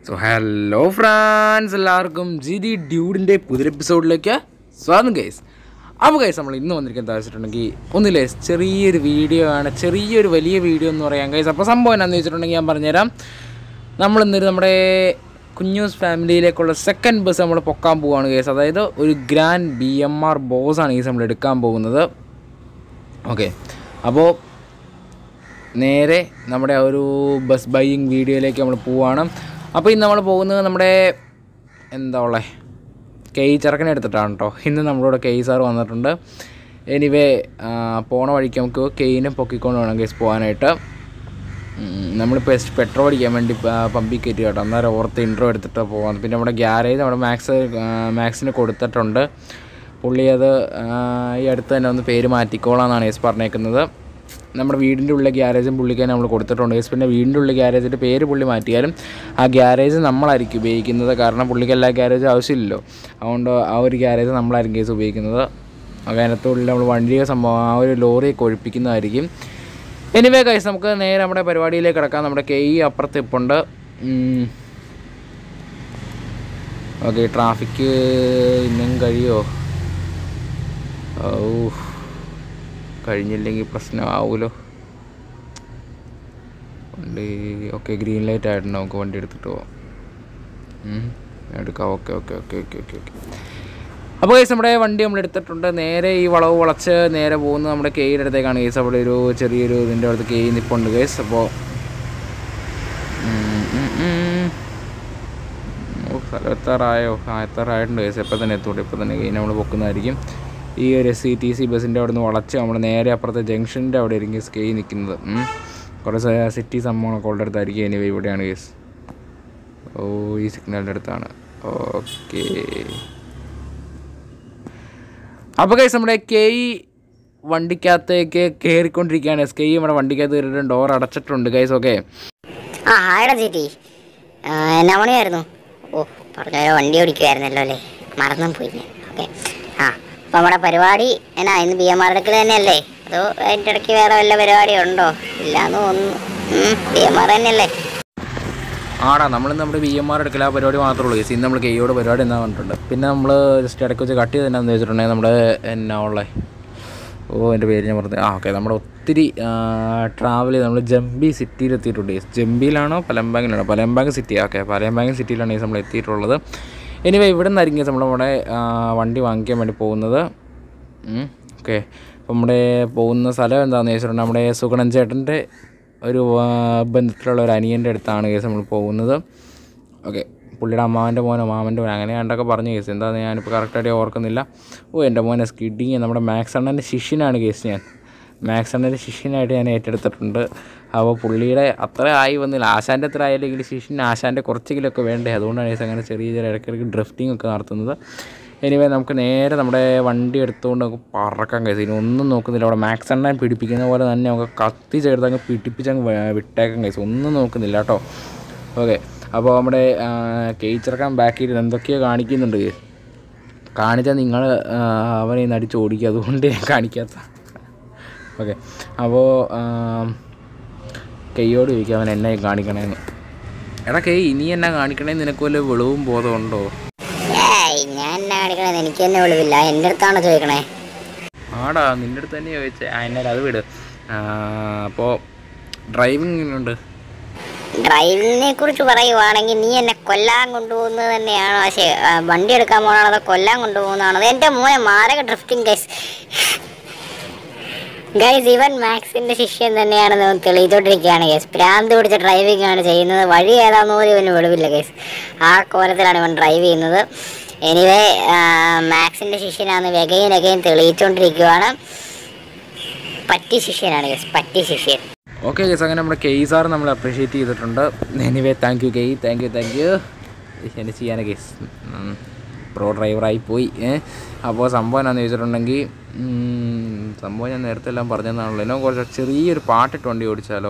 So hello friends എല്ലാവർക്കും G D ഡ്യൂഡിൻ്റെ പുതിയ എപ്പിസോഡിലേക്ക് സ്വാഗതം ഗൈസ് അപ്പോൾ ഗൈസ് നമ്മൾ ഇന്ന് വന്നിരിക്കുന്നത് വെച്ചിട്ടുണ്ടെങ്കിൽ ഒന്നില്ലേ ചെറിയൊരു വീഡിയോ ആണ് ചെറിയൊരു വലിയ വീഡിയോ എന്ന് പറയാം ഗൈസ് അപ്പോൾ സംഭവം എന്നാന്ന് വെച്ചിട്ടുണ്ടെങ്കിൽ ഞാൻ പറഞ്ഞുതരാം നമ്മൾ ഇന്നൊരു നമ്മുടെ കുഞ്ഞൂസ് ഫാമിലിയിലേക്കുള്ള സെക്കൻഡ് ബസ് നമ്മൾ പൊക്കാൻ പോവുകയാണ് ഗൈസ് അതായത് ഒരു ഗ്രാൻഡ് ബി എം ആർ ബോസാണ് ഗൈസ് നമ്മൾ എടുക്കാൻ പോകുന്നത് ഓക്കെ അപ്പോൾ നേരെ നമ്മുടെ ആ ഒരു ബസ് ബൈയിങ് വീഡിയോയിലേക്ക് നമ്മൾ പോവുകയാണ് അപ്പോൾ ഇന്ന് നമ്മൾ പോകുന്നത് നമ്മുടെ എന്താ ഉള്ളത് കെയ് ചെറുക്കനെ എടുത്തിട്ടാണ് കേട്ടോ ഇന്ന് നമ്മളോട് കെയ് സാർ വന്നിട്ടുണ്ട് എനിവേ പോണ വഴിക്ക് നമുക്ക് കെയിനെ പൊക്കിക്കൊണ്ട് വേണം കേസ് പോകാനായിട്ട് നമ്മളിപ്പോൾ ജസ്റ്റ് പെട്രോൾ അടിക്കാൻ വേണ്ടി പമ്പിൽ കയറ്റി കേട്ടോ അന്നേരം ഓർത്ത് ഇൻട്രോ എടുത്തിട്ട് പോകാം പിന്നെ നമ്മുടെ ഗ്യാരേജ് നമ്മുടെ മാക്സ് മാക്സിന് കൊടുത്തിട്ടുണ്ട് പുള്ളി അത് ആ, ഈ അടുത്ത് തന്നെ ഒന്ന് പേര് മാറ്റിക്കോളാന്നാണ് യെസ് പറഞ്ഞേക്കുന്നത് നമ്മുടെ വീടിൻ്റെ ഉള്ളിലെ ഗ്യാരേജും പുള്ളിക്ക് തന്നെ നമ്മൾ കൊടുത്തിട്ടുണ്ട് യെസ് പിന്നെ വീടിൻ്റെ ഉള്ളിൽ ഗ്യാരേജിൻ്റെ പേര് പുള്ളി മാറ്റിയാലും ആ ഗ്യാരേജ് നമ്മളായിരിക്കും ഉപയോഗിക്കുന്നത് കാരണം പുള്ളിക്ക് എല്ലാ ഗ്യാരേജും ആവശ്യമില്ലല്ലോ അതുകൊണ്ട് ആ ഒരു ഗ്യാരേജ് നമ്മളായിരിക്കും കേസ് ഉപയോഗിക്കുന്നത് അതിനകത്തുള്ളിൽ നമ്മൾ വണ്ടിയെ സംഭവം ആ ഒരു ലോറിയൊക്കെ ഒഴിപ്പിക്കുന്നതായിരിക്കും എനിവേ കൈസ് നമുക്ക് നേരെ നമ്മുടെ പരിപാടിയിലേക്ക് കിടക്കാം നമ്മുടെ കെ ഇ അപ്പുറത്ത് ഇപ്പുണ്ട് ഓക്കെ ട്രാഫിക്ക് ഇന്നും കഴിയോ ഓ കഴിഞ്ഞില്ലെങ്കിൽ പ്രശ്നമാവുമല്ലോ വണ്ടി ഓക്കെ ഗ്രീൻ ലൈറ്റ് ആയിട്ടുണ്ട് നമുക്ക് വണ്ടി എടുത്തിട്ട് പോവാം ഉം, എടുക്കാം okay okay okay okay okay okay അപ്പോൾ കേസ് നമ്മുടെ വണ്ടി നമ്മൾ എടുത്തിട്ടുണ്ട് നേരെ ഈ വളവ് വളച്ച് നേരെ പോകുന്നത് നമ്മുടെ കെയുടെ അടുത്തേക്കാണ് കേസ് അവിടെ ഒരു ചെറിയൊരു ഇതിൻ്റെ അടുത്ത് കെയ് നിപ്പുണ്ട് കേസ് അപ്പോൾ ഓ സ്ഥലം എത്താറായോ ആ എത്താറായിട്ടുണ്ട് കേസ് എപ്പോൾ തന്നെ എത്തൂടെ ഇപ്പോൾ തന്നെ കെയ് നമ്മൾ പൊക്കുന്നതായിരിക്കും ഈ ഒരു എസ് സി ടി സി ബസ്സിൻ്റെ അവിടെ നിന്ന് വളച്ച് നമ്മൾ നേരെ അപ്പുറത്തെ ജംഗ്ഷൻ്റെ അവിടെ ആയിരിക്കും കേസ് കെയ് നിൽക്കുന്നത് ഉം. കുറേ സിറ്റി സംഭവങ്ങളൊക്കെ ഉള്ള അടുത്തായിരിക്കും എനിവേ ഇവിടെയാണ് കേസ് ഓ ഈ സിഗ്നലിൻ്റെ അടുത്താണ് ഓക്കേ അപ്പോൾ കൈസ് നമ്മുടെ കെയ് വണ്ടിക്കകത്തേക്ക് കയറിക്കൊണ്ടിരിക്കുകയാണ് എസ് കെയ് നമ്മുടെ വണ്ടിക്കകത്ത് കയറിയിട്ട് ഡോർ അടച്ചിട്ടുണ്ട് കൈസ് ഓക്കെ ആ ഹായടാ ചേട്ടി ആ, എന്നാ പണിയായിരുന്നു ഓ പറഞ്ഞ പോലെ വണ്ടി ഓടിക്കുമായിരുന്നല്ലോ അല്ലേ മറന്നും പോയി ഞാൻ ഓക്കെ ആ അപ്പം നമ്മുടെ പരിപാടി എന്നാ ഇന്ന് ബി എം ആർ എടുക്കൽ തന്നെയല്ലേ അതോ അതിൻ്റെ ഇടയ്ക്ക് വേറെ വല്ല പരിപാടി ഉണ്ടോ ഇല്ലാന്ന് തോന്നുന്നു ബി എം ആർ തന്നെയല്ലേ ആടാ നമ്മൾ നമ്മുടെ ബി എം ആർ എടുക്കൽ ആ പരിപാടി മാത്രമേ ഉള്ളൂ കേസ് ഇന്ന് നമ്മൾ കെയ്യോട് പരിപാടി എന്നാ പറഞ്ഞിട്ടുണ്ട് പിന്നെ നമ്മൾ ജസ്റ്റ് ഇടയ്ക്ക് വെച്ച് കട്ട് ചെയ്ത് എന്നാന്ന് വെച്ചിട്ടുണ്ടെങ്കിൽ നമ്മുടെ എന്നാ ഉള്ളത് ഓ എൻ്റെ പേര് ഞാൻ പറഞ്ഞത് ആ ഓക്കെ നമ്മുടെ ഒത്തിരി ട്രാവൽ ചെയ്ത് നമ്മൾ ജംബി സിറ്റിയിൽ എത്തിയിട്ടുണ്ട് കേസ് ജംബിയിലാണോ പലമ്പാങ്ങിലാണോ പലമ്പാങ് സിറ്റി ഓക്കെ പലമ്പാങ് സിറ്റിയിലാണ് കേസ് നമ്മൾ എത്തിയിട്ടുള്ളത് എനിവേ ഇവിടെ നിന്നായിരിക്കും കേസ് നമ്മുടെ ആ, വണ്ടി വാങ്ങിക്കാൻ വേണ്ടി പോകുന്നത് ഓക്കെ അപ്പോൾ നമ്മുടെ പോകുന്ന സ്ഥലം എന്താണെന്ന് വെച്ചിട്ടുണ്ടെങ്കിൽ നമ്മുടെ സുഗണൻ ചേട്ടൻ്റെ ഒരു ആ, ബന്ധത്തിലുള്ള ഒരു അനിയൻ്റെ അടുത്താണ് കേസ് നമ്മൾ പോകുന്നത് ഓക്കെ പുള്ളിയുടെ അമ്മാവൻ്റെ മോനോ മാമൻ്റെ മോനോ അങ്ങനെ കണ്ടൊക്കെ പറഞ്ഞു കേസ് എന്താണെന്ന് ഞാനിപ്പോൾ കറക്റ്റായിട്ട് ഓർക്കുന്നില്ല ഓ എൻ്റെ മോനെ സ്കിഡിങ് നമ്മുടെ മാക്സ് അണ്ണൻ്റെ ശിഷ്യനാണ് കേസ് ഞാൻ മാക്സ് അണ്ണൻ്റെ ശിഷ്യനായിട്ട് ഞാൻ ഏറ്റെടുത്തിട്ടുണ്ട് അപ്പോൾ പുള്ളിയുടെ അത്ര ആയി വന്നില്ല ആശാൻ്റെ അത്ര ആയില്ലെങ്കിൽ ശിഷ്യന് ആശാൻ്റെ കുറച്ചെങ്കിലുമൊക്കെ വേണ്ടേ അതുകൊണ്ടാണ് കേസ് അങ്ങനെ ചെറിയ ചെറിയ ഇടയ്ക്കിടയ്ക്ക് ഡ്രിഫ്റ്റിംഗ് ഒക്കെ നടത്തുന്നത് എനിവേ നമുക്ക് നേരെ നമ്മുടെ വണ്ടി എടുത്തുകൊണ്ട് നമുക്ക് പറക്കാൻ കഴിയും ഇനി ഒന്നും നോക്കുന്നില്ല അവിടെ മാക്സ് എണ്ണ പിടിപ്പിക്കുന്ന പോലെ തന്നെ നമുക്ക് കത്തി ചേർത്ത് അങ്ങ് പിടിപ്പിച്ച് അങ്ങ് വേ- വിട്ടേക്കാൻ കഴിയും ഒന്നും നോക്കുന്നില്ല കേട്ടോ ഓക്കെ അപ്പോൾ നമ്മുടെ കേച്ചിറക്കാൻ ബാക്കിൽ എന്തൊക്കെയോ കാണിക്കുന്നുണ്ട് കാണിച്ചാൽ നിങ്ങൾ അവനെ ഇന്ന് അടിച്ച് ഓടിക്കുക അതുകൊണ്ട് ഞാൻ കാണിക്കാത്ത ഓക്കെ അപ്പോൾ കെയ്യോട് ചോദിക്കുക അവൻ എന്നെ കാണിക്കണേന്ന് എടാ കെയ് ഇനി എന്നെ കാണിക്കണേന്ന് നിനക്ക് വല്ല വെളിവും ബോധമുണ്ടോ ഏയ് ഞാൻ എന്നാ കാണിക്കണേ എനിക്ക് തന്നെ വെളിവില്ല എൻ്റെ അടുത്താണോ ചോദിക്കണേ ആടാ നിൻ്റെ അടുത്ത് തന്നെ ചോദിച്ചേ ആ എന്നാൽ അത് വിട് അപ്പോൾ ഡ്രൈവിംഗ് എങ്ങനെയുണ്ട് ഡ്രൈവിങ്ങിനെ കുറിച്ച് പറയുവാണെങ്കിൽ നീ എന്നെ കൊല്ലാൻ കൊണ്ടുപോകുന്നത് തന്നെയാണോ പക്ഷേ ആ, വണ്ടി എടുക്കാൻ പോകണോ അതോ കൊല്ലാൻ കൊണ്ടുപോകുന്നതാണോ അത് എൻ്റെ മോനെ മാരക ഡ്രിഫ്റ്റിംഗ് ഗൈസ് ഗൈസ് ഇവൻ മാക്സിന്റെ ശിഷ്യൻ തന്നെയാണെന്ന് അവൻ തെളിയിച്ചോണ്ടിരിക്കുകയാണ് ഗൈസ് ഭ്രാന്ത് പിടിച്ച ഡ്രൈവിംഗ് ആണ് ചെയ്യുന്നത് വഴി ഏതാണെന്ന് പോലും ഇവന് വെളിവില്ല ഗൈസ് ആ കോലത്തിലാണ് ഇവൻ ഡ്രൈവ് ചെയ്യുന്നത് എനിവേ മാക്സിന്റെ ശിഷ്യനാണ് വെകയും വെകയും തെളിയിച്ചോണ്ടിരിക്കുകയാണ് പറ്റി ശിഷ്യനാണ് ഗൈസ് പറ്റി ശിഷ്യൻ ഓക്കെ ഗസ് അങ്ങനെ നമ്മുടെ കെയ് സാർ നമ്മൾ അപ്രീഷിയേറ്റ് ചെയ്തിട്ടുണ്ട് എനിവേ താങ്ക് യു കെയ് താങ്ക് യു താങ്ക് യു എന്നെ ചെയ്യാന കേസ് പ്രോ ഡ്രൈവറായി പോയി ഏ അപ്പോൾ സംഭവം എന്നാന്ന് ചോദിച്ചിട്ടുണ്ടെങ്കിൽ ഉം, സംഭവം ഞാൻ നേരത്തെ എല്ലാം പറഞ്ഞതാണല്ലോ എന്നെ കുറച്ച് ചെറിയൊരു പാട്ടിട്ട് വണ്ടി ഓടിച്ചാലോ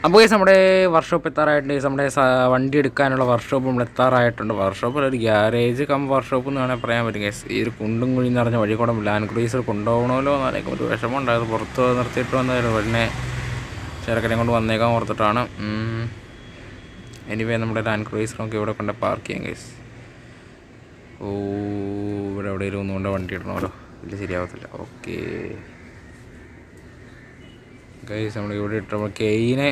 അപ്പോൾ ഗൈസ് നമ്മുടെ വർക്ക്ഷോപ്പ് എത്താറായിട്ടുണ്ട് guys. നമ്മുടെ സ- വണ്ടി എടുക്കാനുള്ള വർക്ക്ഷോപ്പ് നമ്മൾ എത്താറായിട്ടുണ്ട് വർക്ക്ഷോപ്പ് ഒരു ഗ്യാരേജ് കം വർക്ക്ഷോപ്പ് എന്ന് വേണമെങ്കിൽ പറയാൻ പറ്റും ഗൈസ് ഈ ഒരു കുണ്ടും കുഴി നിറഞ്ഞ വഴി കൂടെ ലാൻഡ് ക്രൂസർ കൊണ്ടുപോകണമല്ലോ എന്നാലേക്ക് ഒരു വിഷമം ഉണ്ടായത് പുറത്ത് നിർത്തിയിട്ട് വന്നതായിരുന്നു പിന്നെ ചെറുക്കനെ കൊണ്ട് വന്നേക്കാൻ ഓർത്തിട്ടാണ് എനിവേ നമ്മുടെ ലാൻഡ് ക്രൂസർ നമുക്ക് ഇവിടെ കൊണ്ട് പാർക്ക് ചെയ്യാം ഗൈസ് ഓ ഇവിടെ എവിടെയെങ്കിലും ഒന്നുകൊണ്ട് വണ്ടി ഇടണമല്ലോ വലിയ ശരിയാവത്തില്ല ഓക്കേ ഗൈസ് നമ്മൾ ഇവിടെ ഇട്ടപ്പോൾ കെയിനെ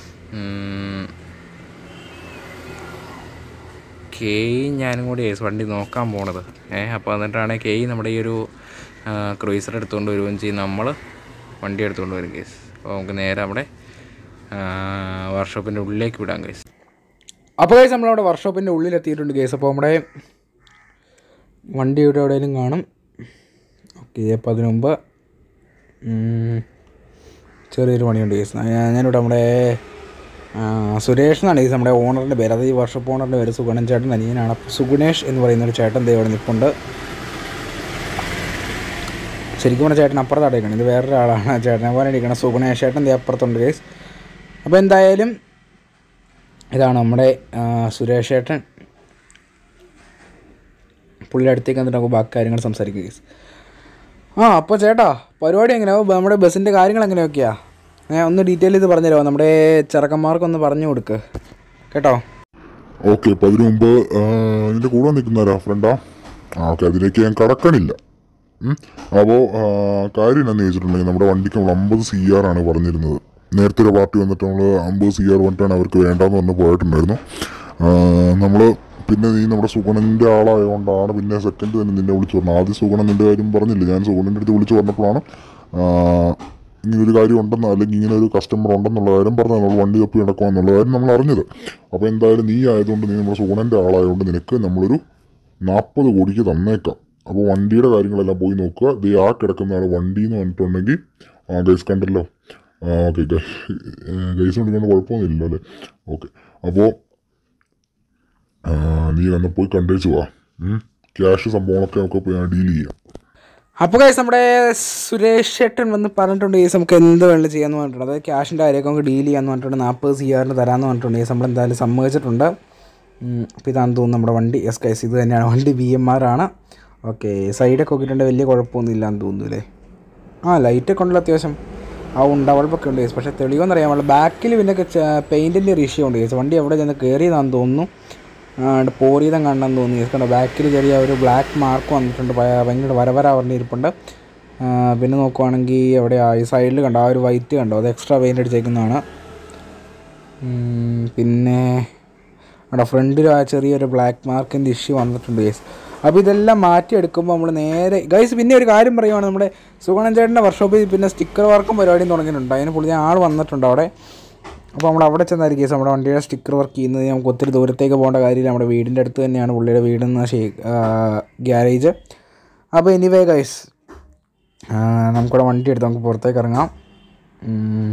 കെയ് ഞാനും കൂടി ഗൈസ് വണ്ടി നോക്കാൻ പോണത് ഏഹ് അപ്പോൾ എന്നിട്ടാണ് കെയ് നമ്മുടെ ഈ ഒരു ക്രൂയിസർ എടുത്തുകൊണ്ട് വരുകയും ചെയ്യും നമ്മൾ വണ്ടി എടുത്തുകൊണ്ട് വരും കേസ് അപ്പോൾ നമുക്ക് നേരെ അവിടെ വർക്ക്ഷോപ്പിൻ്റെ ഉള്ളിലേക്ക് വിടാം കേസ് അപ്പോൾ കേസ് നമ്മളവിടെ വർക്ക്ഷോപ്പിൻ്റെ ഉള്ളിലെത്തിയിട്ടുണ്ട് കേസ് അപ്പോൾ നമ്മുടെ വണ്ടി ഇവിടെ എവിടെയെങ്കിലും കാണും ഓക്കെ അപ്പോൾ അതിനു മുമ്പ് ഉം, ചെറിയൊരു പണിയുണ്ട് കേസ് ഞാൻ- ഞാനിവിടെ നമ്മുടെ ആ, സുരേഷ് എന്നാണ് കേസ് നമ്മുടെ ഓണറിൻ്റെ പേര് അത് ഈ വർഷപ്പ് ഓണറിൻ്റെ പേര് സുഗണൻ ചേട്ടൻ അനിയനാണ് അപ്പോൾ സുഗുണേഷ് എന്ന് പറയുന്ന ഒരു ചേട്ടൻ ദേ ഇവിടെ നിൽപ്പുണ്ട് ശരിക്കും പറഞ്ഞ ചേട്ടൻ അപ്പുറത്ത് അടയ്ക്കണം ഇത് വേറൊരാളാണ് ചേട്ടനെ പോലെ ഇരിക്കണം സുഗുണേഷ് ചേട്ടൻ ദേ അപ്പുറത്തുണ്ട് കേസ് അപ്പോൾ എന്തായാലും ഇതാണ് നമ്മുടെ ആ, സുരേഷ് ചേട്ടൻ പുള്ളിയുടെ അടുത്തേക്ക് വന്നിട്ട് നമുക്ക് ബാക്കി കാര്യങ്ങൾ സംസാരിക്കുക കേസ് ആ അപ്പോൾ ചേട്ടാ പരിപാടി എങ്ങനെയാ നമ്മുടെ ബസ്സിൻ്റെ കാര്യങ്ങൾ എങ്ങനെയൊക്കെയാ ഞാൻ ഒന്ന് ഡീറ്റെയിൽ ചെയ്ത് പറഞ്ഞുതരാമോ നമ്മുടെ ചെറുക്കന്മാർക്കൊന്ന് പറഞ്ഞു കൊടുക്ക് കേട്ടോ ഓക്കെ അപ്പോൾ അതിനു മുമ്പ് ആ, നിന്റെ കൂടെ നിൽക്കുന്നവരാ ഫ്രണ്ടാ ആ ഓക്കെ അതിലേക്ക് ഞാൻ കടക്കണില്ല അപ്പോൾ കാര്യം എന്നാന്ന് ചോദിച്ചിട്ടുണ്ടെങ്കിൽ നമ്മുടെ വണ്ടിക്ക് നമ്മൾ അമ്പത് സി ആർ ആണ് പറഞ്ഞിരുന്നത് നേരത്തെ ഒരു പാർട്ടി വന്നിട്ട് നമ്മൾ അമ്പത് സി ആർ പറഞ്ഞിട്ടാണ് അവർക്ക് വേണ്ടാന്ന് പറഞ്ഞ് പോയിട്ടുണ്ടായിരുന്നു നമ്മൾ പിന്നെ നീ നമ്മുടെ സുഗുണൻ്റെ ആളായതുകൊണ്ടാണ് പിന്നെ സെക്കൻഡ് തന്നെ നിന്നെ വിളിച്ചു പറഞ്ഞത് ആദ്യം സുഗുണൻ നിൻ്റെ കാര്യം പറഞ്ഞില്ല ഞാൻ സുഗുണൻ്റെ അടുത്ത് വിളിച്ച് പറഞ്ഞപ്പോഴാണ് ആ, ഇങ്ങനെ ഒരു കാര്യം ഉണ്ടെന്ന് അല്ലെങ്കിൽ ഇങ്ങനെ ഒരു കസ്റ്റമർ ഉണ്ടെന്നുള്ള കാര്യം പറഞ്ഞു നമ്മൾ വണ്ടി തപ്പി നടക്കുമെന്നുള്ള കാര്യം നമ്മൾ അറിഞ്ഞത് അപ്പോൾ എന്തായാലും നീ ആയതുകൊണ്ട് നീ നമ്മുടെ സുഗുണൻ്റെ ആളായതുകൊണ്ട് നിനക്ക് നമ്മളൊരു നാൽപ്പത് കോടിക്ക് തന്നേക്കാം അപ്പോൾ വണ്ടിയുടെ കാര്യങ്ങളെല്ലാം പോയി നോക്കുക ദേ ആ കിടക്കുന്നതാണ് വണ്ടി എന്ന് പറഞ്ഞിട്ടുണ്ടെങ്കിൽ ആ ഗൈസ് കണ്ടല്ലോ ആ ഓക്കെ ഗൈസ് കൊണ്ടിരിക്കുന്നത് കുഴപ്പമൊന്നുമില്ലല്ലോ അല്ലേ ഓക്കെ അപ്പോൾ നീ ഒന്ന് പോയി കണ്ടേച്ചു വാ ക്യാഷ് സംഭവങ്ങളൊക്കെ നമുക്ക് ഡീൽ ചെയ്യാം അപ്പോൾ കൈസ് നമ്മുടെ സുരേഷ് ചേട്ടൻ വന്ന് പറഞ്ഞിട്ടുണ്ട് കേസ് നമുക്ക് എന്ത് വേണമെങ്കിലും ചെയ്യാമെന്ന് പറഞ്ഞിട്ടുണ്ട് അതായത് ക്യാഷിൻ്റെ കാര്യമൊക്കെ നമുക്ക് ഡീൽ ചെയ്യാമെന്ന് പറഞ്ഞിട്ടുണ്ട് നാൽപ്പത് സി ആറിന് തരാമെന്ന് പറഞ്ഞിട്ടുണ്ട് കേസ് നമ്മൾ എന്തായാലും സമ്മതിച്ചിട്ടുണ്ട് ഉം, അപ്പോൾ ഇതാണെന്ന് തോന്നുന്നു നമ്മുടെ വണ്ടി എസ് കൈസ് ഇത് തന്നെയാണ് വണ്ടി ബി എം ആർ ആണ് ഓക്കെ സൈഡൊക്കെ നോക്കിയിട്ടുണ്ട് വലിയ കുഴപ്പമൊന്നും ഇല്ലാന്ന് തോന്നുന്നു അല്ലേ ആ ലൈറ്റൊക്കെ ഉണ്ടല്ലോ അത്യാവശ്യം ആ ഉണ്ടാവളപ്പൊക്കെ ഉണ്ട് കേസ് പക്ഷേ തെളിവെന്ന് അറിയാൻ പാടില്ല ബാക്കിൽ പിന്നെ പെയിൻറ്റിൻ്റെ ഒരു ഇഷ്യൂ ഉണ്ട് കേസ് വണ്ടി എവിടെ ചെന്ന് കയറിയതാണെന്ന് തോന്നുന്നു പോറിയതം കണ്ടെന്ന് തോന്നി കേസ് കണ്ടോ ബാക്കിൽ ചെറിയ ഒരു ബ്ലാക്ക് മാർക്ക് വന്നിട്ടുണ്ട് ഭയ- ഭയങ്കര വരവര പറഞ്ഞിരിപ്പുണ്ട് ആ, പിന്നെ നോക്കുവാണെങ്കിൽ എവിടെയാ ഈ സൈഡിൽ കണ്ടോ ആ ഒരു വൈറ്റ് കണ്ടോ അത് എക്സ്ട്രാ പെയിൻ്റ് അടിച്ചേക്കുന്നതാണ് ഉം, പിന്നെ അവിടെ ഫ്രണ്ടിൽ ആ ചെറിയൊരു ബ്ലാക്ക് മാർക്കിൻ്റെ ഇഷ്യൂ വന്നിട്ടുണ്ട് ഗൈസ് അപ്പോൾ ഇതെല്ലാം മാറ്റിയെടുക്കുമ്പോൾ നമ്മൾ നേരെ ഗൈസ് പിന്നെ ഒരു കാര്യം പറയുവാണ് നമ്മുടെ സുഗണൻ ചേട്ടൻ്റെ വർക്ക്ഷോപ്പിൽ പിന്നെ സ്റ്റിക്കർ വർക്കും പരിപാടിയും തുടങ്ങിയിട്ടുണ്ട് അതിന് പുള്ളി ആൾ വന്നിട്ടുണ്ട് അവിടെ അപ്പോൾ നമ്മൾ അവിടെ ചെന്നായിരിക്കും കേസ് നമ്മുടെ വണ്ടിയുടെ സ്റ്റിക്കർ വർക്ക് ചെയ്യുന്നത് നമുക്ക് ഒത്തിരി ദൂരത്തേക്ക് പോകേണ്ട കാര്യമില്ല നമ്മുടെ വീടിൻ്റെ അടുത്ത് തന്നെയാണ് പുള്ളിയുടെ വീടെന്ന് ഷേ ഗ്യാരേജ് അപ്പോൾ എനിവേ ഗൈസ് നമുക്കിവിടെ വണ്ടി എടുത്ത് നമുക്ക് പുറത്തേക്ക് ഇറങ്ങാം ഉം.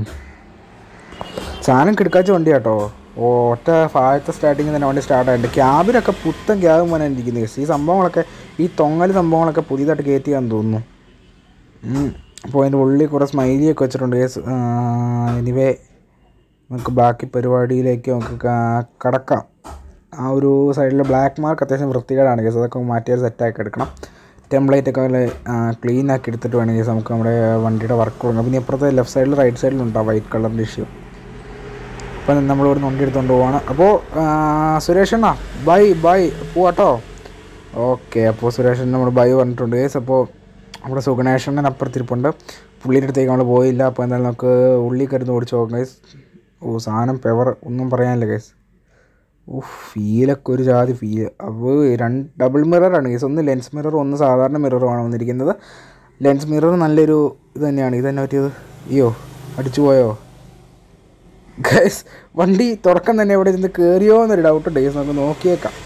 സാധനം കിടക്കാച്ച വണ്ടി കേട്ടോ ഓ ഒറ്റ ഫായത്തെ സ്റ്റാർട്ടിങ് തന്നെ വണ്ടി സ്റ്റാർട്ട് ആയിട്ടുണ്ട് ക്യാബിനൊക്കെ പുത്തൻ ക്യാബ് പോലെ ഇരിക്കുന്നത് കേസ് ഈ സംഭവങ്ങളൊക്കെ ഈ തൊങ്ങൽ സംഭവങ്ങളൊക്കെ പുതിയതായിട്ട് കയറ്റിയാന്ന് തോന്നുന്നു ഉം. അപ്പോൾ അതിൻ്റെ ഉള്ളിൽ കുറേ സ്മൈലിയൊക്കെ വെച്ചിട്ടുണ്ട് കേസ് എനിവേ നമുക്ക് ബാക്കി പരിപാടിയിലേക്ക് നമുക്ക് ക- കടക്കാം ആ ഒരു സൈഡിലെ ബ്ലാക്ക് മാർക്ക് അത്യാവശ്യം വൃത്തികേടാണ് കേസ് അതൊക്കെ മാറ്റിയാൽ സെറ്റാക്കി എടുക്കണം ടെംപ്ലേറ്റ് ഒക്കെ നല്ല ക്ലീൻ ആക്കി എടുത്തിട്ട് വേണം കേസ് നമുക്ക് നമ്മുടെ വണ്ടിയുടെ വർക്ക് തുടങ്ങാം പിന്നെ ഇപ്പുറത്തെ ലെഫ്റ്റ് സൈഡിൽ റൈറ്റ് സൈഡിലുണ്ടാവും വൈറ്റ് കളറിൻ്റെ ഇഷ്യൂ അപ്പം നമ്മൾ ഇവിടെ വണ്ടി എടുത്തുകൊണ്ട് പോവാണ് അപ്പോൾ സുരേഷ് അണ്ണാ ബൈ ബൈ പോവാട്ടോ ഓക്കെ അപ്പോൾ സുരേഷൻ നമ്മൾ ബൈ പറഞ്ഞിട്ടുണ്ട് കേസ് അപ്പോൾ നമ്മുടെ സുഗണേഷണ്ണൻ അപ്പുറത്തിരിപ്പുണ്ട് പുള്ളിയുടെ അടുത്തേക്ക് നമ്മൾ പോയില്ല അപ്പോൾ എന്തായാലും നമുക്ക് ഉള്ളി കരുന്ന് ഓടിച്ച് നോക്കാം കേസ് ഓ സാധനം പെവർ ഒന്നും പറയാനില്ല കേസ് ഓ ഫീലൊക്കെ ഒരു ജാതി ഫീൽ അപ്പോൾ രണ്ട് ഡബിൾ മിററാണ് കേസ് ഒന്ന് ലെൻസ് മിറർ ഒന്ന് സാധാരണ മിററുമാണ് വന്നിരിക്കുന്നത് ലെൻസ് മിറർ നല്ലൊരു ഇത് തന്നെയാണ് ഇത് തന്നെ പറ്റിയത് അയ്യോ അടിച്ചു പോയോ ഗൈസ് വണ്ടി തുറക്കം തന്നെ എവിടെ ഇരുന്ന് കയറിയോ എന്നൊരു ഡൗട്ട് ഉണ്ട് ഗൈസ് നമുക്ക് നോക്കിയേക്കാം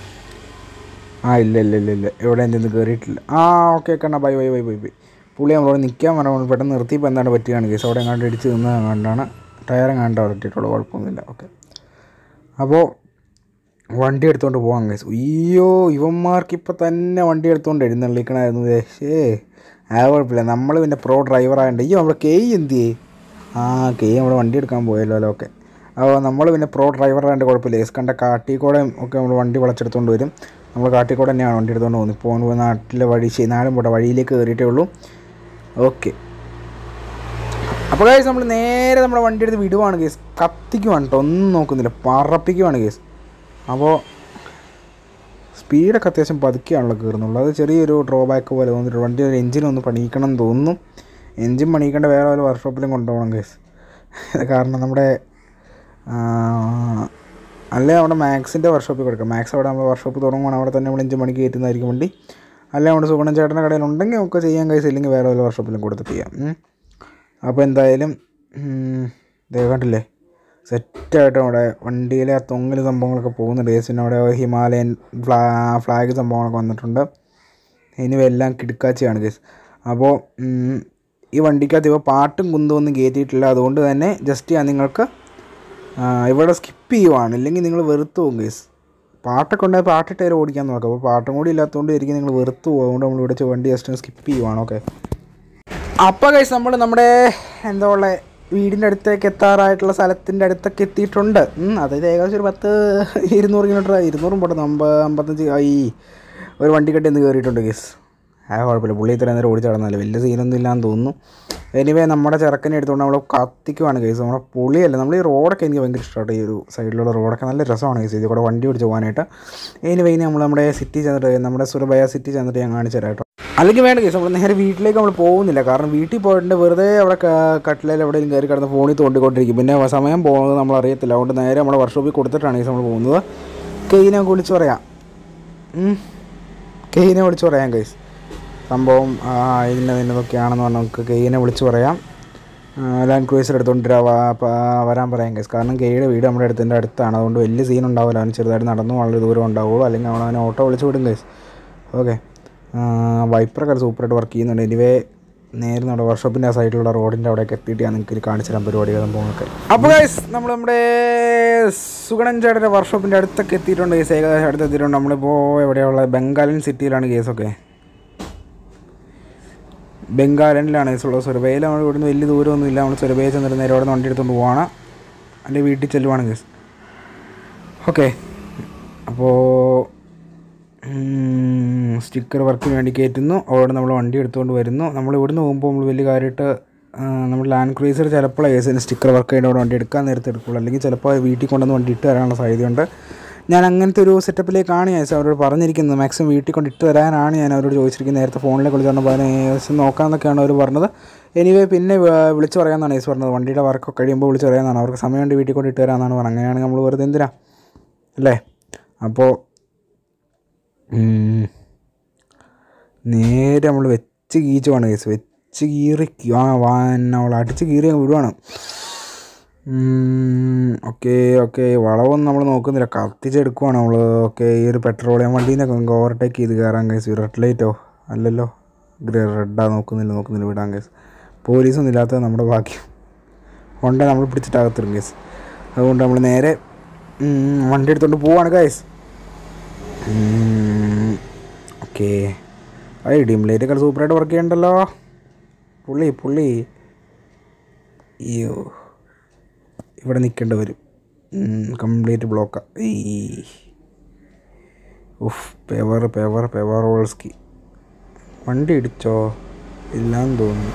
ആ ഇല്ല ഇല്ല ഇല്ല ഇല്ല എവിടെ നിന്ന് കയറിയിട്ടില്ല ആ ഓക്കെ ഓക്കെ എന്നാ bye bye bye bye bye പുള്ളി നമ്മളോട് നിൽക്കാൻ പറഞ്ഞു പെട്ടെന്ന് നിർത്തിയപ്പോൾ എന്താണ് പറ്റിയാണ് കേസ് അവിടെ എങ്ങാണ്ട് ഇടിച്ച് നിന്ന് കണ്ടാണ് ടയർ എങ്ങാണ്ട് അവിടെ ഇട്ടിട്ടുള്ളൂ കുഴപ്പമൊന്നുമില്ല ഓക്കെ അപ്പോൾ വണ്ടി എടുത്തുകൊണ്ട് പോകാം കേസ് അയ്യോ ഇവന്മാർക്ക് ഇപ്പം തന്നെ വണ്ടി എടുത്തുകൊണ്ട് എഴുന്നള്ളിക്കണമായിരുന്നു ശേ ആ കുഴപ്പമില്ല നമ്മൾ പിന്നെ പ്രോ ഡ്രൈവർ ആയതുകൊണ്ട് അയ്യോ നമ്മുടെ കെയ് എന്ത് ചെയ്യേ ആ കെയ് നമ്മുടെ വണ്ടി എടുക്കാൻ പോയല്ലോ അല്ലോ ഓക്കെ അപ്പോൾ നമ്മൾ പിന്നെ പ്രോ ഡ്രൈവറായിട്ട് കുഴപ്പമില്ല കേസ് കണ്ട കാട്ടിക്കൂടെ ഒക്കെ നമ്മൾ വണ്ടി വളച്ചെടുത്തുകൊണ്ട് വരും നമ്മൾ കാട്ടിക്കൂടെ തന്നെയാണ് വണ്ടി എടുത്തുകൊണ്ട് പോകുന്നത് ഇപ്പോൾ പോകുമ്പോൾ നാട്ടിലെ വഴി ശരി നാടും പോട്ടെ വഴിയിലേക്ക് കയറിയിട്ടേ ഉള്ളൂ ഓക്കെ അപ്പോൾ കേസ് നമ്മൾ നേരെ നമ്മുടെ വണ്ടി എടുത്ത് വിടുവാണ് കേസ് കത്തിക്കുവാണ് കേട്ടോ ഒന്നും നോക്കുന്നില്ല പറപ്പിക്കുവാണ് കേസ് അപ്പോൾ സ്പീഡൊക്കെ അത്യാവശ്യം പതുക്കെയാണല്ലോ കയറുന്നുള്ളൂ അത് ചെറിയൊരു ഡ്രോബാക്ക് പോലെ തോന്നിട്ട് വണ്ടി ഒരു എഞ്ചിൻ ഒന്ന് പണിയിക്കണം എന്ന് തോന്നുന്നു എഞ്ചിൻ പണിയിക്കേണ്ട വേറെ വല്ല വർക്ക്ഷോപ്പിലും കൊണ്ടുപോകണം കേസ് കാരണം നമ്മുടെ ആ, അല്ലേ അവിടെ മാക്സിൻ്റെ വർക്ക്ഷോപ്പിൽ കൊടുക്കാം മാക്സ് അവിടെ നമ്മൾ വർക്ക്ഷോപ്പ് തുടങ്ങുകയാണ് അവിടെ തന്നെ നമ്മൾ എഞ്ചിൻ പണിക്ക് കയറ്റുന്നതായിരിക്കും വണ്ടി അല്ലെ നമ്മുടെ സുഗുണൻ ചേട്ടൻ്റെ കടയിൽ ഉണ്ടെങ്കിൽ നമുക്ക് ചെയ്യാൻ കഴിച്ച് ഇല്ലെങ്കിൽ വേറെ വല്ല വർക്ക്ഷോപ്പിലും കൊടുത്തിട്ട് ചെയ്യാം ഉം. അപ്പോൾ എന്തായാലും ഉം, ദേ കണ്ടില്ലേ സെറ്റായിട്ട് അവിടെ വണ്ടിയിലെ ആ തൊങ്ങൽ സംഭവങ്ങളൊക്കെ പോകുന്നുണ്ട് കേസ് പിന്നെ അവിടെ ഹിമാലയൻ ഫ്ലാ ഫ്ലാഗ് സംഭവങ്ങളൊക്കെ വന്നിട്ടുണ്ട് ഇനി എല്ലാം കിടുക്കാച്ചയാണ് കേസ് അപ്പോൾ ഉം, ഈ വണ്ടിക്കകത്ത് ഇപ്പോൾ പാട്ടും കുന്തമൊന്നും കയറ്റിയിട്ടില്ല അതുകൊണ്ട് തന്നെ ജസ്റ്റ് ഞാൻ നിങ്ങൾക്ക് ആ, ഇവിടെ സ്കിപ്പ് ചെയ്യുവാണ് ഇല്ലെങ്കിൽ നിങ്ങൾ വെറുത്ത് പോകും കേസ് പാട്ടൊക്കെ ഉണ്ടായി പാട്ടിട്ട് വരെ ഓടിക്കാൻ നോക്കാം അപ്പോൾ പാട്ടും കൂടി ഇല്ലാത്തതുകൊണ്ട് ആയിരിക്കും നിങ്ങൾ വെറുത്ത് പോകും അതുകൊണ്ട് നമ്മൾ ഇവിടെ വണ്ടി ജസ്റ്റ് സ്കിപ്പ് ചെയ്യുവാണ് ഓക്കെ അപ്പോൾ കൈസ് നമ്മൾ നമ്മുടെ എന്താ ഉള്ളത് വീടിൻ്റെ അടുത്തേക്ക് എത്താറായിട്ടുള്ള സ്ഥലത്തിൻ്റെ അടുത്തൊക്കെ എത്തിയിട്ടുണ്ട് ഉം, അതായത് ഏകദേശം ഒരു പത്ത് ഇരുന്നൂറ് കിലോമീറ്റർ ഇരുന്നൂറും പോട്ടെ അമ്പത് അമ്പത്തഞ്ച് ഈ ഒരു വണ്ടി കെട്ടി ഒന്ന് കയറിയിട്ടുണ്ട് കേസ് ആ കുഴപ്പമില്ല പുള്ളി ഇത്ര നേരം ഓടിച്ച് നടന്നല്ലേ വലിയ സീനൊന്നും ഇല്ലാന്ന് തോന്നുന്നു എനിവേ നമ്മുടെ ചെറുക്കനെ എടുത്തുകൊണ്ട് നമ്മൾ കത്തിക്കുവാണ് കേസ് നമ്മുടെ പുള്ളിയല്ല നമ്മൾ ഈ റോഡൊക്കെ എനിക്ക് ഭയങ്കര ഇഷ്ടമാണ് ഈ ഒരു സൈഡിലുള്ള റോഡൊക്കെ നല്ല രസമാണ് കേസ് ഇതിൽ കൂടെ വണ്ടി ഓടിച്ച് പോകാനായിട്ട് എനിവേ ഇനി നമ്മൾ നമ്മുടെ സിറ്റി ചെന്നിട്ട് നമ്മുടെ സുരഭയ സിറ്റി ചെന്നിട്ട് ഞാൻ കാണിച്ചു തരാം കേട്ടോ അല്ലെങ്കിൽ വേണ്ട കേസ് നമ്മൾ നേരെ വീട്ടിലേക്ക് നമ്മൾ പോകുന്നില്ല കാരണം വീട്ടിൽ പോയിട്ട് വെറുതെ അവിടെ ക- കട്ടിലേൽ എവിടെയെങ്കിലും കയറി കിടന്ന് ഫോണിൽ തോണ്ടിക്കൊണ്ടിരിക്കും പിന്നെ സമയം പോകുന്നത് നമ്മൾ അറിയത്തില്ല അതുകൊണ്ട് നേരെ നമ്മുടെ വർക്ക്ഷോപ്പിൽ കൊടുത്തിട്ടാണ് കേസ് നമ്മൾ പോകുന്നത് കെയിനെ വിളിച്ച് പറയാം ഉം. കെയിനെ വിളിച്ച് പറയാം കേസ് സംഭവം ആ, ഇതിൻ്റെ നിന്നതൊക്കെയാണെന്ന് പറഞ്ഞാൽ നമുക്ക് കെയിനെ വിളിച്ച് പറയാം ലാൻഡ് ക്രൂസർ എടുത്തുകൊണ്ട് വരാ- വാ- പ- വരാൻ പറയാം കേസ് കാരണം കെയുടെ വീട് നമ്മുടെ അടുത്തിൻ്റെ അടുത്താണ് അതുകൊണ്ട് വലിയ സീൻ ഉണ്ടാവില്ല അവന് ചെറുതായിട്ട് നടന്നു വളരെ ദൂരം ഉണ്ടാവുള്ളൂ അല്ലെങ്കിൽ അവൻ അവനെ ഓട്ടോ വിളിച്ച് വിടും കേസ് ഓക്കെ വൈപ്പറൊക്കെ സൂപ്പറായിട്ട് വർക്ക് ചെയ്യുന്നുണ്ട് എനിവേ നേരെ നമ്മുടെ വർക്ക്ഷോപ്പിൻ്റെ ആ സൈഡിലുള്ള റോഡിൻ്റെ അവിടെയൊക്കെ എത്തിയിട്ട് ഞാൻ നിങ്ങൾക്ക് കാണിച്ചു തരാം പരിപാടികൾ സംഭവങ്ങളൊക്കെ അപ്പോൾ ഗൈസ് നമ്മൾ നമ്മുടെ സുഗണൻ ചേട്ടൻ്റെ വർക്ക്ഷോപ്പിൻ്റെ അടുത്തൊക്കെ എത്തിയിട്ടുണ്ട് കേസ് ഏകദേശം അടുത്ത് എത്തിയിട്ടുണ്ട് നമ്മളിപ്പോൾ എവിടെയുള്ള ബംഗാളിൻ സിറ്റിയിലാണ് കേസൊക്കെ ബംഗാലനിലാണ് കേസുള്ളത് സുരബയിൽ നമ്മൾ ഇവിടുന്ന് വലിയ ദൂരമൊന്നും ഇല്ല നമ്മൾ സുരബയിൽ ചെന്നിട്ട് നേരെ അവിടെ നിന്ന് വണ്ടി എടുത്തുകൊണ്ട് പോവാണ് അല്ലെങ്കിൽ വീട്ടിൽ ചെല്ലുവാണ് കേസ് ഓക്കെ അപ്പോൾ സ്റ്റിക്കർ വർക്കിന് വേണ്ടി കയറ്റുന്നു അവിടെ നമ്മൾ വണ്ടി എടുത്തുകൊണ്ട് വരുന്നു നമ്മൾ ഇവിടുന്ന് പോകുമ്പോൾ നമ്മൾ വലിയ കാര്യമായിട്ട് ആ, നമ്മൾ ലാൻഡ് ക്രൂസർ ചിലപ്പോൾ കേസിന് സ്റ്റിക്കർ വർക്ക് ചെയ്യേണ്ട അവിടെ വണ്ടി എടുക്കാൻ നേരത്തെ എടുക്കുള്ളൂ അല്ലെങ്കിൽ ചിലപ്പോൾ വീട്ടിൽ കൊണ്ടുവന്ന് വണ്ടി ഇട്ട് തരാനുള്ള സാധ്യതയുണ്ട് ഞാൻ അങ്ങനത്തെ ഒരു സെറ്റപ്പിലേക്കാണ് ഞാൻ അവരോട് പറഞ്ഞിരിക്കുന്നത് മാക്സിമം വീട്ടിൽ കൊണ്ട് ഇട്ട് തരാനാണ് ഞാൻ അവരോട് ചോദിച്ചിരിക്കുന്നത് നേരത്തെ ഫോണിലേക്ക് വിളിച്ച് പറഞ്ഞപ്പോൾ അതിന് ഏകദേശം നോക്കാമെന്നൊക്കെയാണ് അവർ പറഞ്ഞത് എനിവേ പിന്നെ വ- വിളിച്ച് പറയാമെന്നാണ് ഏസ് പറഞ്ഞത് വണ്ടിയുടെ വർക്കൊക്കെ കഴിയുമ്പോൾ വിളിച്ച് പറയാമെന്നാണ് അവർക്ക് സമയമുണ്ട് വീട്ടിൽ കൊണ്ട് ഇട്ട് തരാമെന്നാണ് പറഞ്ഞത് അങ്ങനെയാണെങ്കിൽ നമ്മൾ വെറുതെ എന്തിനാ അല്ലേ അപ്പോൾ ഉം. നേരെ നമ്മൾ വെച്ച് കീച്ചുവാണ് കേസ് വെച്ച് കീറി ആ വാൻ അവൾ അടിച്ച് കീറി അങ്ങ് വിടുവാണ് ഓക്കെ ഓക്കെ വളവൊന്നും നമ്മൾ നോക്കുന്നില്ല കത്തിച്ചെടുക്കുവാണ് നമ്മൾ ഓക്കെ ഈ ഒരു പെട്രോളിയം വണ്ടീനെ നമുക്ക് ഓവർടേക്ക് ചെയ്ത് കയറാൻ കേസ് റെഡ് ലൈറ്റോ അല്ലല്ലോ റെഡാ നോക്കുന്നില്ല നോക്കുന്നില്ല വിടാൻ കേസ് പോലീസൊന്നും ഇല്ലാത്തത് നമ്മുടെ ഭാഗ്യം ഹോണ്ട നമ്മൾ പിടിച്ചിട്ട് അകത്തിടും കേസ് അതുകൊണ്ട് നമ്മൾ നേരെ ഉം, വണ്ടി എടുത്തുകൊണ്ട് പോവാണ് കേസ് ഓക്കെ ഐ ഡിം ലൈറ്റൊക്കെ സൂപ്പറായിട്ട് വർക്ക് ചെയ്യണ്ടല്ലോ പുള്ളി പുള്ളി അയ്യോ ഇവിടെ നിൽക്കേണ്ടി വരും കംപ്ലീറ്റ് ബ്ലോക്കാ ഈ ഉഫ് പെവർ പെവർ പെവർ ഓൾസ്കി വണ്ടി ഇടിച്ചോ ഇല്ലാന്ന് തോന്നുന്നു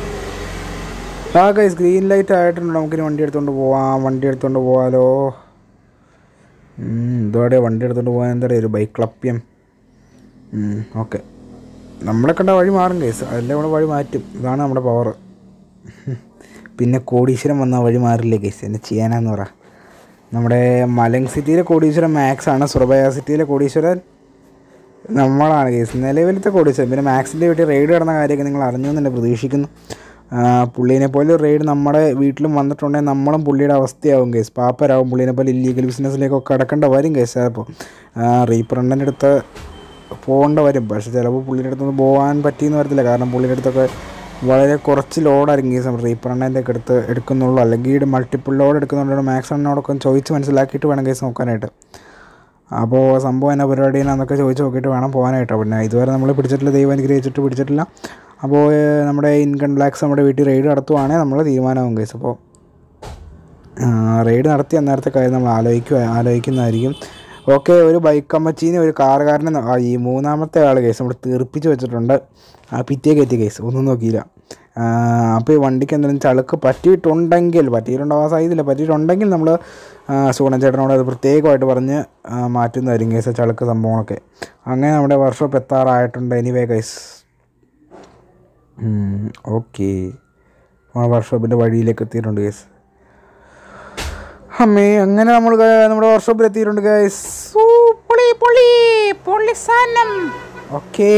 ആ ഗൈസ് ഗ്രീൻ ലൈറ്റ് ആയിട്ടുണ്ട് നമുക്കിനി വണ്ടി എടുത്തുകൊണ്ട് പോവാം വണ്ടി എടുത്തുകൊണ്ട് പോവാലോ ഇതോടെ വണ്ടി എടുത്തുകൊണ്ട് പോകാൻ എന്താ പറയുക ഒരു ബൈക്ക് ക്ലപ്യം ഓക്കെ നമ്മളെ കണ്ട വഴി മാറും കേസ് അതിൻ്റെ കൂടെ വഴി മാറ്റും ഇതാണ് നമ്മുടെ പവർ പിന്നെ കോടീശ്വരം വന്ന വഴി മാറില്ലേ കേസ് എന്നെ ചെയ്യാനാന്ന് പറ നമ്മുടെ മലങ് സിറ്റിയിലെ കോടീശ്വരൻ മാക്സ് ആണ് സുറബയ സിറ്റിയിലെ കോടീശ്വരൻ നമ്മളാണ് കേസ് നിലവിലത്തെ കോടീശ്വരൻ പിന്നെ മാക്സിൻ്റെ വീട്ടിൽ റെയ്ഡ് കിടന്ന കാര്യമൊക്കെ നിങ്ങൾ അറിഞ്ഞു എന്ന് തന്നെ പ്രതീക്ഷിക്കുന്നു ആ, പുള്ളീനെ പോലെ ഒരു റെയ്ഡ് നമ്മുടെ വീട്ടിലും വന്നിട്ടുണ്ടെങ്കിൽ നമ്മളും പുള്ളിയുടെ അവസ്ഥയാവും കേസ് പാപ്പരാവും പുള്ളീനെ പോലെ ഇല്ലീഗൽ ബിസിനസ്സിലേക്കൊക്കെ കടക്കേണ്ട വരും കേസ് ചിലപ്പോൾ റീപ്രണ്ടൻ്റെ അടുത്ത് പോകേണ്ട വരും പക്ഷെ ചിലപ്പോൾ പുള്ളിയുടെ അടുത്തൊന്നും പോകാൻ പറ്റിയെന്ന് വരത്തില്ല കാരണം പുള്ളിയുടെ അടുത്തൊക്കെ വളരെ കുറച്ച് ലോഡായിരിക്കും കേസ് നമ്മൾ റീപ്രണ്ടൻ്റെ ഒക്കെ എടുത്ത് എടുക്കുന്നുള്ളൂ അല്ലെങ്കിൽ മൾട്ടിപ്പിൾ ലോഡ് എടുക്കുന്നുണ്ട് മാക്സ് എണ്ണോടൊക്കെ ചോദിച്ച് മനസ്സിലാക്കിയിട്ട് വേണം കേസ് നോക്കാനായിട്ട് അപ്പോൾ സംഭവം എന്നാ പരിപാടി എന്നൊക്കെ ചോദിച്ച് നോക്കിയിട്ട് വേണം പോകാനായിട്ട് പിന്നെ ഇതുവരെ നമ്മൾ പിടിച്ചിട്ടില്ല ദൈവം അനുഗ്രഹിച്ചിട്ട് പിടിച്ചിട്ടില്ല അപ്പോൾ ഏഹ്, നമ്മുടെ ഇൻകം ടാക്സ് നമ്മുടെ വീട്ടിൽ റെയ്ഡ് നടത്തുവാണെങ്കിൽ നമ്മൾ തീരുമാനമാകും കേസ് അപ്പോൾ റെയ്ഡ് നടത്തി അന്നേരത്തെ കാര്യം നമ്മൾ ആലോചിക്കുക ആലോചിക്കുന്നതായിരിക്കും ഓക്കെ ഒരു ബൈക്ക് അമ്മച്ചീനെ ഒരു കാറുകാരനെ ന- ആ, ഈ മൂന്നാമത്തെ ആൾ കേസ് നമ്മൾ തീർപ്പിച്ച് വെച്ചിട്ടുണ്ട് ആ പിറ്റേ കയറ്റിയ കേസ് ഒന്നും നോക്കിയില്ല അപ്പോൾ ഈ വണ്ടിക്ക് എന്തെങ്കിലും ചളുക്ക് പറ്റിയിട്ടുണ്ടെങ്കിൽ പറ്റിയിട്ടുണ്ടാവാൻ സാധ്യതയില്ല പറ്റിയിട്ടുണ്ടെങ്കിൽ നമ്മൾ സുഗുണൻ ചേട്ടനോട് അത് പ്രത്യേകമായിട്ട് പറഞ്ഞ് ആ, മാറ്റുന്നതായിരിക്കും കേസ് ചളുക്ക് സംഭവങ്ങളൊക്കെ അങ്ങനെ നമ്മുടെ വർക്ക്ഷോപ്പ് എത്താറായിട്ടുണ്ട് എനിവേ കൈസ് ഓക്കെ വർക്ക്ഷോപ്പിൻ്റെ വഴിയിലേക്ക് എത്തിയിട്ടുണ്ട് കേസ് അമ്മേ അങ്ങനെ നമ്മൾ ഗ- നമ്മുടെ വർക്ക്ഷോപ്പിൽ എത്തിയിട്ടുണ്ട് ഗൈസ് പൊളി പൊളി പൊളി സാധനം ഓക്കേ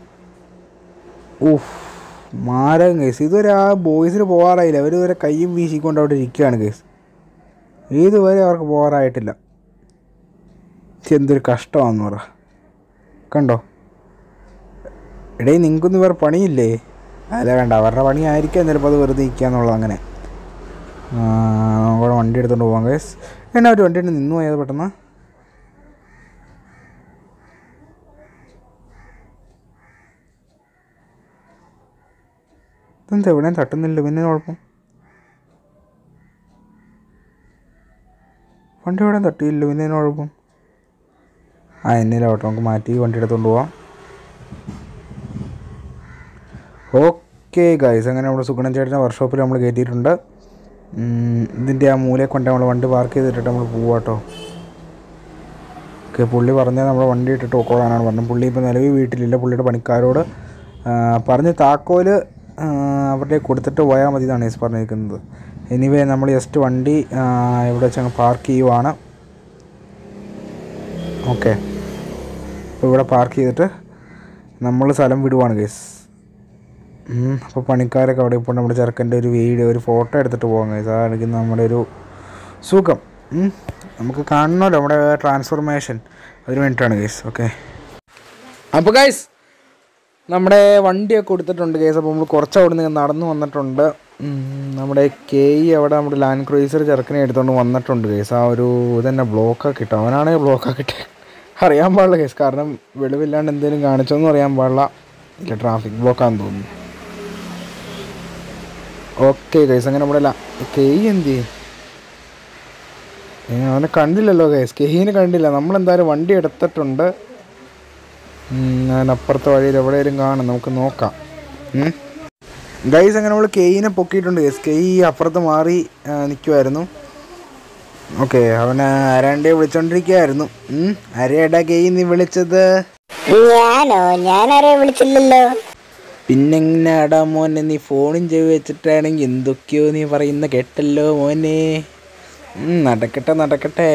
ഊഫ് മാരം കേസ് ഇതുവരെ ആ ബോയ്സിന് പോകാറായില്ല അവർ ഇതുവരെ കയ്യും വീശിക്കൊണ്ട് അവിടെ ഇരിക്കുകയാണ് കേസ് ഇതുവരെ അവർക്ക് പോകാറായിട്ടില്ല ഇത് എന്തൊരു കഷ്ടമാണെന്ന് പറ കണ്ടോ എടേ നിങ്ങൾക്കൊന്നും വേറെ പണിയില്ലേ അല്ല വേണ്ട അവരുടെ പണിയായിരിക്കാം ചിലപ്പോൾ അത് വെറുതെ നിൽക്കുക എന്നുള്ളത് അങ്ങനെ ആ, നമുക്കവിടെ വണ്ടി എടുത്തുകൊണ്ട് പോകാം കേസ് എന്നാ ഒരു വണ്ടി നിന്നു പോയത് പെട്ടെന്ന് ഇതെന്താ എവിടെയും തട്ടുന്നില്ല പിന്നെ കുഴപ്പം വണ്ടി എവിടെയും തട്ടിയില്ല പിന്നെ എന്നാ കുഴപ്പം ആ എന്നിലോട്ടോ നമുക്ക് മാറ്റി വണ്ടി എടുത്തുകൊണ്ട് പോവാം ഓക്കെ ഗൈസ് അങ്ങനെ നമ്മുടെ സുഗുണൻ ചേട്ടൻ്റെ വർക്ക്ഷോപ്പിൽ നമ്മൾ കയറ്റിയിട്ടുണ്ട് ഉം, ഇതിൻ്റെ ആ മൂലയിൽ കൊണ്ട് നമ്മൾ വണ്ടി പാർക്ക് ചെയ്തിട്ട് നമ്മൾ പോവാട്ടോ ഓക്കെ പുള്ളി പറഞ്ഞത് നമ്മൾ വണ്ടി ഇട്ടിട്ട് പോക്കോളാനാണ് പറഞ്ഞത് പുള്ളി ഇപ്പോൾ നിലവിൽ വീട്ടിലില്ല പുള്ളിയുടെ പണിക്കാരോട് ആ, പറഞ്ഞ് താക്കോല് ആ, അവരുടെ കൊടുത്തിട്ട് പോയാൽ മതി എന്നാണ് യെസ് പറഞ്ഞിരിക്കുന്നത് എനിവേ നമ്മൾ ജസ്റ്റ് വണ്ടി ആ, ഇവിടെ വെച്ച് അങ്ങ് പാർക്ക് ചെയ്യുവാണ് ഓക്കെ അപ്പോൾ ഇവിടെ പാർക്ക് ചെയ്തിട്ട് നമ്മൾ സ്ഥലം വിടുവാണ് കേസ് അപ്പോൾ പണിക്കാരൊക്കെ അവിടെ ഇപ്പോൾ നമ്മുടെ ചെറുക്കൻ്റെ ഒരു വീഡിയോ ഒരു ഫോട്ടോ എടുത്തിട്ട് പോകാം കേസ് അതായിരിക്കും നമ്മുടെ ഒരു സുഖം ഉം. നമുക്ക് കാണണമല്ലോ നമ്മുടെ ട്രാൻസ്ഫോർമേഷൻ അതിന് വേണ്ടിയിട്ടാണ് കേസ് ഓക്കെ അപ്പോൾ ഗൈസ് നമ്മുടെ വണ്ടിയൊക്കെ കൊടുത്തിട്ടുണ്ട് കേസ് അപ്പോൾ നമ്മൾ കുറച്ച് അവിടെ നിന്ന് നടന്നു വന്നിട്ടുണ്ട് ഉം, നമ്മുടെ കെ ഇ അവിടെ നമ്മുടെ ലാൻഡ് ക്രൂയിസർ ചെറുക്കനെ എടുത്തുകൊണ്ട് വന്നിട്ടുണ്ട് കേസ് ആ ഒരു ഇതന്നെ ബ്ലോക്കൊക്കെ ഇട്ടു അവനാണെങ്കിൽ ബ്ലോക്കൊക്കെ ഇട്ട് അറിയാൻ പാടില്ല കേസ് കാരണം വെളിവില്ലാണ്ട് എന്തെങ്കിലും കാണിച്ചോന്നും അറിയാൻ പാടില്ല ഇല്ല ട്രാഫിക് ബ്ലോക്കാന്ന് തോന്നുന്നു ഓക്കെ ഗൈസ് അങ്ങനെ നമ്മുടെ കെ ഇ എന്ത് ചെയ്യും ഏ, അവനെ കണ്ടില്ലല്ലോ ഗൈസ് കെഹീനെ കണ്ടില്ല നമ്മളെന്തായാലും വണ്ടി എടുത്തിട്ടുണ്ട് ഉം, ഞാൻ അപ്പുറത്തെ വഴിയിൽ എവിടെയെങ്കിലും കാണും നമുക്ക് നോക്കാം ഗൈസ് അങ്ങനെ നമ്മൾ കെയിനെ പൊക്കിയിട്ടുണ്ട് ഗൈസ് കെയ് അപ്പുറത്ത് മാറി നിൽക്കുമായിരുന്നു ഓക്കെ അവനെ ആരാണ്ടേ വിളിച്ചോണ്ടിരിക്കുകയായിരുന്നു ഉം, ആരെയാടാ കെയ് നീ വിളിച്ചത് ഞാനോ ഞാനാരെ വിളിച്ചില്ലല്ലോ പിന്നെങ്ങനാടാ മോനെ നീ ഫോണും ചെവി വെച്ചിട്ടാണെങ്കിൽ എന്തൊക്കെയോ നീ പറയുന്ന കേട്ടല്ലോ മോനെ ഉം, നടക്കട്ടെ നടക്കട്ടെ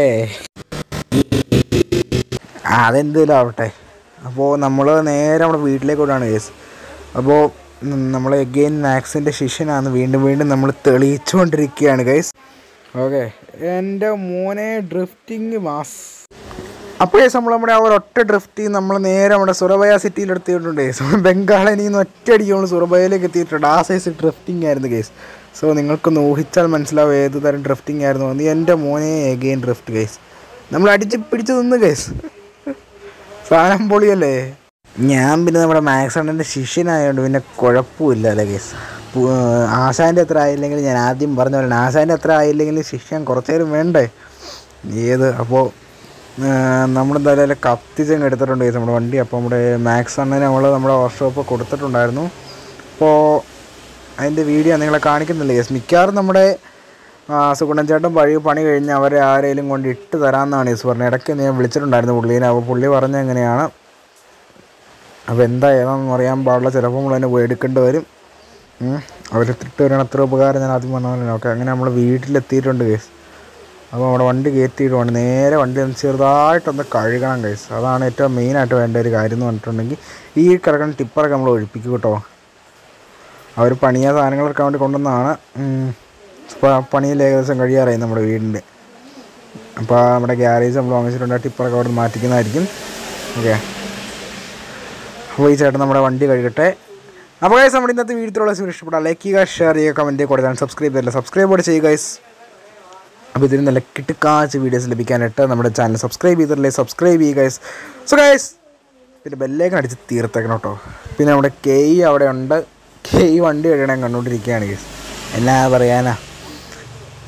ആ, അതെന്തേലും ആവട്ടെ അപ്പോൾ നമ്മൾ നേരെ നമ്മുടെ വീട്ടിലേക്ക് വിടാണ് കേസ് അപ്പോൾ നമ്മൾ എഗെയിൻ മാക്സിൻ്റെ ശിഷ്യനാണ് വീണ്ടും വീണ്ടും നമ്മൾ തെളിയിച്ചുകൊണ്ടിരിക്കുകയാണ് ഗൈസ് ഓക്കെ എൻ്റെ മോനെ ഡ്രിഫ്റ്റിംഗ് മാസ് അപ്പോൾ കേസ് നമ്മൾ നമ്മുടെ ആ ഒരൊറ്റ ഡ്രിഫ്റ്റ് നമ്മൾ നേരെ നമ്മുടെ സുറബയ സിറ്റിയിൽ എടുത്തിട്ടുണ്ട് കേസ് ബംഗാളിൽ നിന്ന് ഒറ്റയടിക്ക് നമ്മൾ സുറബയയിലേക്ക് എത്തിയിട്ടുണ്ട് ആ സൈസ് ഡ്രിഫ്റ്റിംഗ് ആയിരുന്നു കേസ് സോ നിങ്ങൾക്കൊന്ന് ഊഹിച്ചാൽ മനസ്സിലാവും ഏത് തരം ഡ്രിഫ്റ്റിംഗ് ആയിരുന്നു എന്ന് എൻ്റെ മോനെ എഗെയിൻ ഡ്രിഫ്റ്റ് കേസ് നമ്മൾ അടിച്ച് പിടിച്ച് നിന്ന് കേസ് സാധനം പൊളിയല്ലേ ഞാൻ പിന്നെ നമ്മുടെ മാക്സ് അണ്ണൻ്റെ ശിഷ്യനായതുകൊണ്ട് പിന്നെ കുഴപ്പമില്ല അല്ലേ കേസ് ആശാൻ്റെ അത്ര ആയില്ലെങ്കിൽ ഞാൻ ആദ്യം പറഞ്ഞ പോലെ ആശാൻ്റെ അത്ര ആയില്ലെങ്കിൽ ശിഷ്യൻ കുറച്ച് നേരം വേണ്ടേ ഏത് അപ്പോൾ നമ്മളെന്തായാലും അതിൽ കത്തിച്ചങ്ങ് എടുത്തിട്ടുണ്ട് കേസ് നമ്മുടെ വണ്ടി അപ്പോൾ നമ്മുടെ മാക്സ് അണ്ണനെ നമ്മൾ നമ്മുടെ വർക്ക്ഷോപ്പ് കൊടുത്തിട്ടുണ്ടായിരുന്നു അപ്പോൾ അതിൻ്റെ വീഡിയോ നിങ്ങളെ കാണിക്കുന്നില്ല കേസ് മിക്കവാറും നമ്മുടെ ആ, സുഗുണൻ ചേട്ടൻ വഴി പണി കഴിഞ്ഞ് അവരെ ആരെങ്കിലും കൊണ്ട് ഇട്ട് തരാമെന്നാണ് യെസ് പറഞ്ഞത് ഇടയ്ക്ക് ഞാൻ വിളിച്ചിട്ടുണ്ടായിരുന്നു പുള്ളീനെ അപ്പോൾ പുള്ളി പറഞ്ഞ എങ്ങനെയാണ് അപ്പോൾ എന്താ ഏതാണെന്ന് അറിയാൻ പാടില്ല ചിലപ്പോൾ നമ്മൾ തന്നെ പോയി എടുക്കേണ്ടി വരും അവർ ഇട്ട് വരണം അത്ര ഉപകാരം ഞാൻ ആദ്യം പറഞ്ഞ ഓക്കെ അങ്ങനെ നമ്മൾ വീട്ടിലെത്തിയിട്ടുണ്ട് കേസ് അപ്പോൾ നമ്മുടെ വണ്ടി കയറ്റിയിട്ടുണ്ട് നേരെ വണ്ടി ഒന്ന് ചെറുതായിട്ടൊന്ന് കഴുകണം കേസ് അതാണ് ഏറ്റവും മെയിനായിട്ട് വേണ്ട ഒരു കാര്യം എന്ന് പറഞ്ഞിട്ടുണ്ടെങ്കിൽ ഈ കിടക്കുന്ന ടിപ്പറൊക്കെ നമ്മൾ ഒഴിപ്പിക്കും കേട്ടോ അവർ പണിയ സാധനങ്ങളൊക്കെ വേണ്ടി കൊണ്ടുവന്നതാണ് ഉം. ഇപ്പോൾ പണിയിൽ ഏകദേശം കഴിയാറായി നമ്മുടെ വീടിൻ്റെ അപ്പോൾ നമ്മുടെ ഗ്യാരേജ് നമ്മൾ വാങ്ങിച്ചിട്ടുണ്ട് ആ ടിപ്പറൊക്കെ അവിടെ നിന്ന് മാറ്റിക്കുന്നതായിരിക്കും ഓക്കെ അപ്പോൾ ഈ ചേട്ടൻ നമ്മുടെ വണ്ടി കഴുകട്ടെ അപ്പോൾ ഗൈസ് നമ്മുടെ ഇന്നത്തെ വീഡിയോത്തിലുള്ള ഇഷ്ടപ്പെട്ടാൽ ലൈക്ക് ചെയ്യുക ഷെയർ ചെയ്യുക കമൻറ്റ് കൊടുത്താൽ സബ്സ്ക്രൈബ് ചെയ്തില്ല സബ്സ്ക്രൈബ് കൂടെ ചെയ്യുക ഗൈസ് അപ്പോൾ ഇതിന് നല്ല കിട്ടുക്കാച്ച വീഡിയോസ് ലഭിക്കാനായിട്ട് നമ്മുടെ ചാനൽ സബ്സ്ക്രൈബ് ചെയ്തിട്ടില്ലേ സബ്സ്ക്രൈബ് ചെയ്യുക ഗൈസ് സോ ഗൈസ് പിന്നെ ബെല്ലേക്കൻ അടിച്ച് തീർത്തേക്കണം കേട്ടോ പിന്നെ നമ്മുടെ കെയ് അവിടെ ഉണ്ട് കെയ് വണ്ടി കഴിയണം കണ്ടുകൊണ്ടിരിക്കുകയാണ് ഗൈസ് എന്നാ പറയാനാ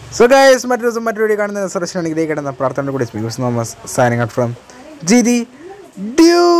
സോ ഗൈസ് മറ്റൊരു ദിവസം മറ്റൊരു വീഡിയോ കാണുന്ന സർവീസിനാണെങ്കിൽ കിടന്ന പ്രാർത്ഥന കൂടി speakers Thomas signing out from G D due